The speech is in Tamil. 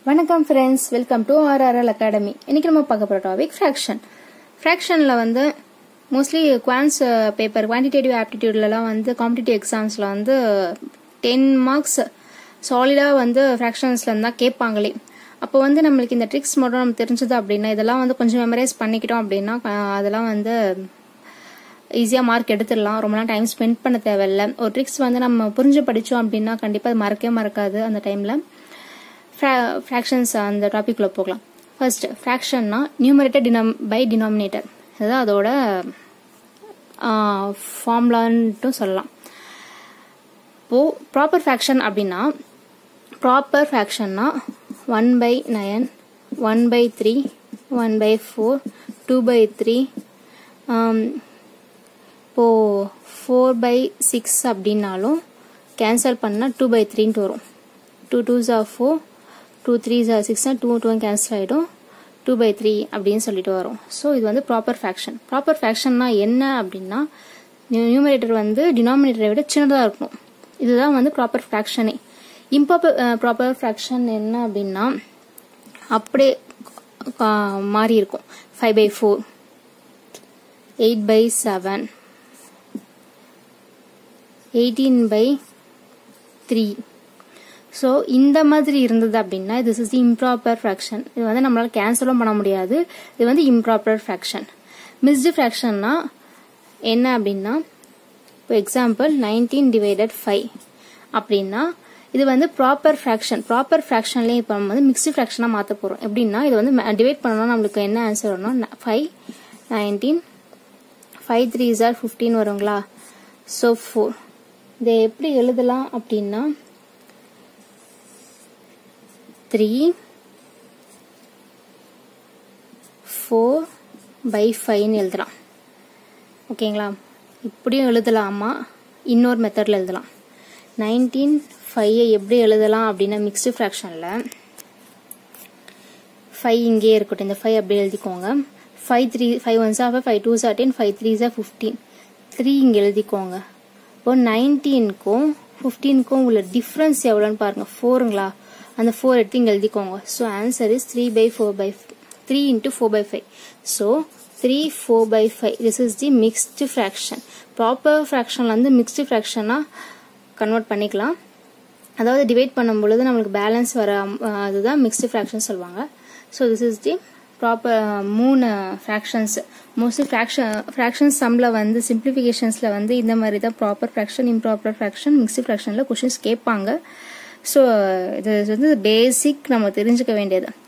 வணக்கம் friends welcome to RRL academy இன்னைக்கு நம்ம பார்க்க போகிற டாபிக் ஃப்ராக்ஷன் ஃப்ராக்ஷனில் வந்து மோஸ்ட்லி குவான்ஸ் பேப்பர் குவான்டிடேட்டிவ் ஆப்டிடியூட்லலாம் வந்து காம்படிட்டிவ் எக்ஸாம்ஸில் வந்து டென் மார்க்ஸ் சாலிடாக வந்து ஃப்ராக்ஷன்ஸில் இருந்தால் கேட்பாங்களே அப்போ வந்து நம்மளுக்கு இந்த ட்ரிக்ஸ் மட்டும் நம்ம தெரிஞ்சது அப்படின்னா இதெல்லாம் வந்து கொஞ்சம் மெமரைஸ் பண்ணிக்கிட்டோம் அப்படின்னா அஹ், அதெல்லாம் வந்து ஈஸியாக மார்க் எடுத்துடலாம் ரொம்ப நாள் டைம் ஸ்பெண்ட் பண்ண தேவையில்ல ஒரு ட்ரிக்ஸ் வந்து நம்ம புரிஞ்சு படித்தோம் அப்படின்னா கண்டிப்பாக அது மறக்கவே மறக்காது அந்த டைமில் ஃப்ராக்ஷன்ஸ் அந்த டாபிக்ல போகலாம் ஃபர்ஸ்ட் ஃப்ராக்ஷன்னா நியூமரேட்டர் டினம் பை டினாமினேட்டர் அதுதான் அதோட ஃபார்முலான்ட்டும் சொல்லலாம் இப்போ ப்ராப்பர் ஃப்ராக்ஷன் அப்படின்னா ப்ராப்பர் ஃப்ராக்ஷன்னா one by nine one by three one by four two by three இப்போது ஃபோர் பை சிக்ஸ் அப்படின்னாலும் கேன்சல் பண்ணால் டூ பை த்ரீன்ட்டு வரும் டூ டூ ஜா ஃபோர் டூ த்ரீ ஜா சிக்ஸ்னா டூ டூ கேன்சல் ஆகிடும் டூ பை த்ரீ அப்படின்னு சொல்லிட்டு வரும் ஸோ இது வந்து ப்ராப்பர் ஃபேக்ஷன் ப்ராப்பர் ஃபேக்ஷன்னா என்ன அப்படின்னா நியூமரேட்டர் வந்து டினாமினேட்டரை விட சின்னதாக இருக்கும் இதுதான் வந்து ப்ராப்பர் ஃப்ராக்ஷனே இம்ப்ராப்பர் ப்ராப்பர் ஃப்ராக்ஷன் என்ன அப்படின்னா அப்படியே ஆ, மாறி இருக்கும் five by four eight by seven eighteen by three so இந்த மாதிரி இருந்தது அப்படின்னா this is the improper fraction இது வந்து நம்மளால கேன்சலும் பண்ண முடியாது இது வந்து இம்ப்ராப்பர் ஃப்ராக்ஷன் மிஸ்டு ஃப்ராக்ஷன்னா என்ன அப்படின்னா இப்போ எக்ஸாம்பிள் நைன்டீன் டிவைடட் ஃபைவ் அப்படின்னா இது வந்து ப்ராப்பர் ஃப்ராக்ஷன் ப்ராப்பர் ஃப்ராக்ஷன்லேயே இப்போ நம்ம வந்து மிக்ஸ்டு ஃப்ராக்ஷனாக மாற்ற போகிறோம் எப்படின்னா இது வந்து டிவைட் பண்ணோம்னா நம்மளுக்கு என்ன ஆன்சர் வரணும் ஃபைவ் நைன்டீன் ஃபைவ் த்ரீ ஜார் ஃபிஃப்டீன் வருங்களா ஸோ ஃபோர் இதை எப்படி எழுதலாம் அப்படின்னா த்ரீ ஃபோர் பை ஃபைவ்னு எழுதலாம் ஓகேங்களா இப்படியும் எழுதலாமா இன்னொரு மெத்தடில் எழுதலாம் நைன்டீன் ஃபைவை எப்படி எழுதலாம் அப்படின்னா மிக்ஸ்டு ஃப்ராக்ஷனில் ஃபைவ் இங்கே இருக்கட்டும் இந்த ஃபைவ் அப்படியே எழுதிக்கோங்க ஃபைவ் த்ரீ ஃபைவ் ஒன் சார் ஃபைவ் டூ சார் டென் ஃபைவ் த்ரீ சார் ஃபிஃப்டீன் த்ரீ இங்கே எழுதிக்கோங்க இப்போ நைன்டீனுக்கும் ஃபிஃப்டீனுக்கும் உள்ள டிஃப்ரென்ஸ் எவ்வளோன்னு பாருங்கள் ஃபோருங்களா அந்த ஃபோர் எடுத்து இங்கே எழுதிக்கோங்க so answer is three by four by three into four by five so three four by five this is the mixed fraction proper ஃப்ராக்ஷனில் வந்து மிக்ஸ்டு ஃப்ராக்ஷனாக கன்வெர்ட் பண்ணிக்கலாம் அதாவது டிவைட் பண்ணும் பொழுது நம்மளுக்கு பேலன்ஸ் வர அஹ், அதுதான் மிக்ஸ்டு ஃப்ராக்ஷன் சொல்லுவாங்க so this is the proper மூணு ஃப்ராக்ஷன்ஸ் மோஸ்ட்லி ஃப்ராக்ஷன் ஃப்ராக்ஷன் சம்மில் வந்து சிம்பிளிஃபிகேஷன்ஸில் வந்து இந்த மாதிரி தான் proper fraction improper fraction mixed ஃப்ராக்ஷனில் கொஷின்ஸ் கேட்பாங்க ஸோ இது வந்து பேசிக் நம்ம தெரிஞ்சுக்க வேண்டியது